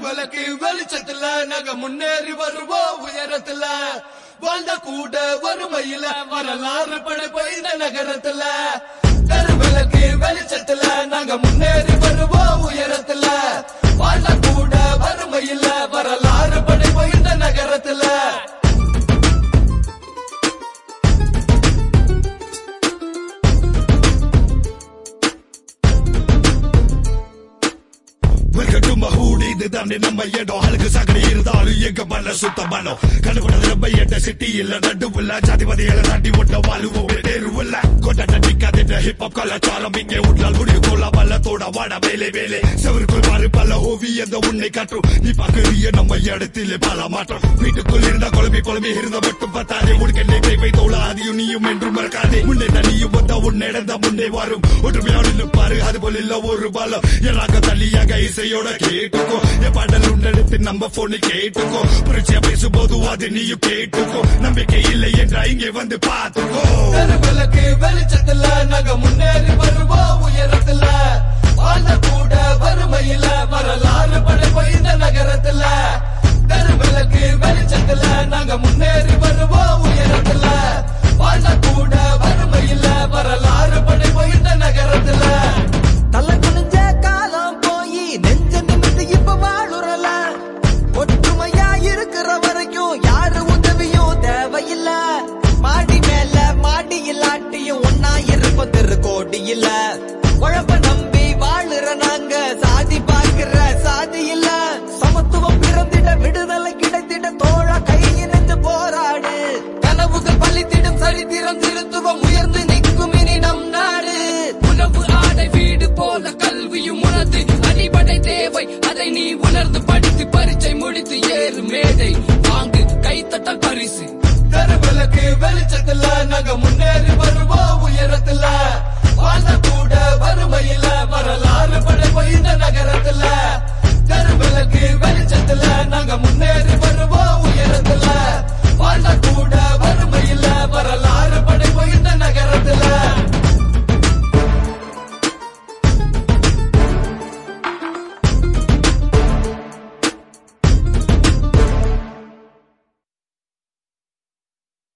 விளக்கு வெளிச்சத்துல நாங்க முன்னேறி வருவோம் உயரத்துல வாழ்ந்த கூட வறுமையில வரலாறு படைப்ப இந்த நகரத்துல கருவிளக்கு வெளிச்சத்துல நாங்க முன்னேறி வருவோம் உயரத்துல வாழ்ந்த கூட வறுமையில வரலாறு படைப்ப இந்த நகரத்துல Welcome to my hood இதுதான் நம்ம இடம் அழுகு சாக்கடை இருந்தாலும் எங்க மல்ல சுத்த மனம் கண்டுபிடிச்ச நம்ம எட்ட சிட்டி இல்ல நடுவுல ஜாதிபதியில நாட்டி ஒட்ட வாழுவோம் தெருவுல கொண்டாட்ட நிக்காத ஹிப் ஹாப் கலாச்சாரம் இங்கே உட்லால் முடிவு கொள்ள வல்லத்தோட வாட வேலை வேலை செவருக்குள் மாறு பல ஓவியந்த உன்னை காட்டும் நீ பாக்குறிய நம்ம இடத்திலே பல மாற்றம் வீட்டுக்குள் இருந்த குழம்பி குழம்பி இருந்த மட்டும் பத்தாதே உனக்கு கை வைத்தோள அதையும் நீயும் என்று மறக்காதே முன்னே தனியும் வந்த உன் நடந்த முன்னே வரும் ஒற்றுமையோடு நிற்பாரு அது போல இல்ல ஒரு பலம் எல்லாங்க தள்ளியாக இசையோட கேட்டுக்கோ என் பாடல் உன்னெடுத்து நம்ம போனு கேட்டுக்கோ புரட்சியா பேசும்போது அது நீயும் கேட்டுக்கோ நம்பிக்கை இல்லை என்றா இங்கே வந்து பார்த்துக்கோ கருவிளக்கு வெளிச்சத்துல நாங்க முன்னேறி வருவோம் உயரத்துல வாழ்ந்த கூட வறுமையில வரலாறு படைப்ப இந்த நகரத்துல கருவிளக்கு வெளிச்சத்துல நாங்க முன்னேறி வருவோம் உயரத்துல வாழ்ந்த கூட வறுமையில வரலாறு படைப்ப இந்த நகரத்துல தலை குனிஞ்ச காலம் போய் நெஞ்ச நிமிந்து இப்ப வாழுறல ஒற்றுமையா இருக்கிற வரைக்கும் யாரு உதவியும் தேவையில்ல மாடி மேல மாடி இல்லாட்டியும் ஒன்னா இருப்ப திரு கோடி இல்ல குழப்ப நம்பி வாழுற நாங்க சாதி பார்க்கிற சாதி இல்ல சமத்துவம் பிறந்திட விடுதலை கிடைத்திட தோழ கை இணைந்து போராடு கனவுகள் பள்ளித்திடும் சரித்திரம் திருத்துவம் உயர்ந்து நிற்கும் இனி நம் நாடு உணவு ஆடை வீடு போல கல்வியும் உனது அடிப்படை தேவை அதை நீ உணர்ந்து படித்து பரீட்சை முடித்து ஏறு மேடை வாங்கு கைத்தட்டல் பரிசு கருவிளக்கு வெளிச்சத்துல நாங்க முன்னேறி வருவோம்